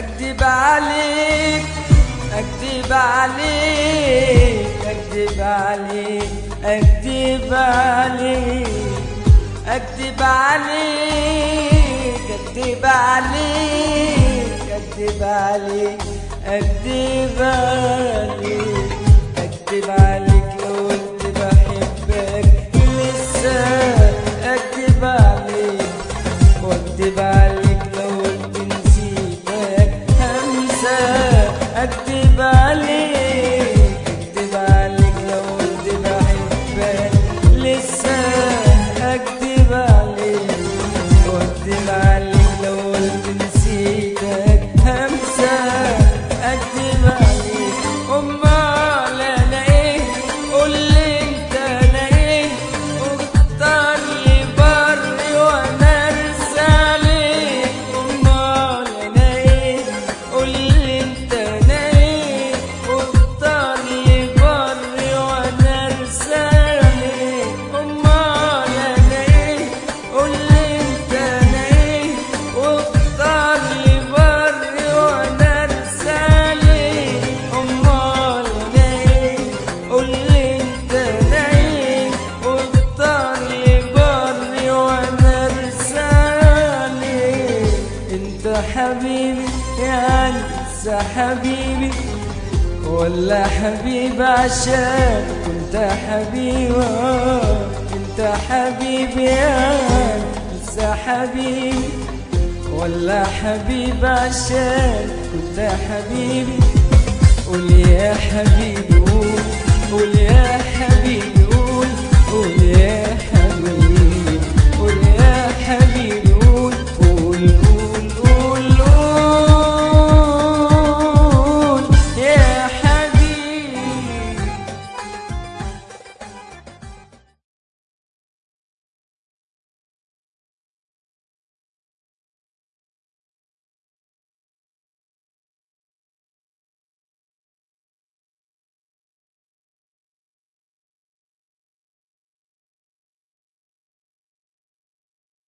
اكذب عليك اكذب عليك اكذب عليك اكذب عليك اكذب عليك اكذب عليك اكذب عليك اكذب عليك اكذب عليك لو قلت بحبك لسه اكذب عليك واكذب عليك لو قلت نسيتك همسة اكذب عليك اكذب عليك لو قلت بحبك لسه اكذب عليك واكذب عليك لو قلت نسيتك همسة اكذب عليك امال انا ايه قول لي انت انا ايه واختار لي بري وانا ارسى عليك امال انا ايه قول لي انت انا ايه واختار لي بري وانا ارسى عليك امال انا ايه قول لي انت انا ايه واختار لي بري وانا ارسى عليك امال انا ايه قول لي انت انا ايه واختار لي بري وانا ارسى عليك انت حبيبي يعني لسه حبيبي ولا حبيب عشان كنت حبيبة انت حبيبي يعني لسه حبيبي ولا حبيب عشان كنت حبيبي قول يا حبيبي قول قول يا حبيبي قول قول يا